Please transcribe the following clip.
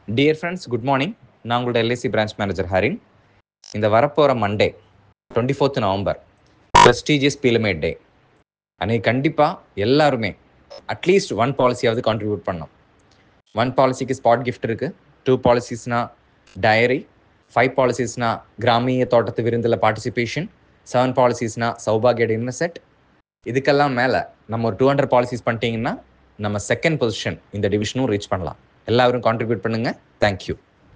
dear friends good morning நான் உங்களோட LIC branch manager Harin இந்த வரப்போகிற Monday twenty fourth November prestigious Peelamedu day அன்னைக்கு கண்டிப்பாக எல்லாருமே அட்லீஸ்ட் ஒன் பாலிசியாவது கான்ட்ரிபியூட் பண்ணோம் ஒன் பாலிசிக்கு ஸ்பாட் கிஃப்ட் இருக்குது டூ பாலிசிஸ்னா டயரி ஃபைவ் பாலிசிஸ்னா கிராமிய தோட்டத்து விருந்தில் பார்ட்டிசிபேஷன் செவன் பாலிசிஸ்னா சௌபாகியோட இன்னசெட் இதுக்கெல்லாம் மேலே நம்ம ஒரு டூ ஹண்ட்ரட் பாலிசிஸ் பண்ணிட்டீங்கன்னா நம்ம செகண்ட் பொசிஷன் இந்த டிவிஷனும் ரீச் பண்ணலாம் எல்லாரும் கான்ட்ரிபியூட் பண்ணுங்கள் தேங்க்யூ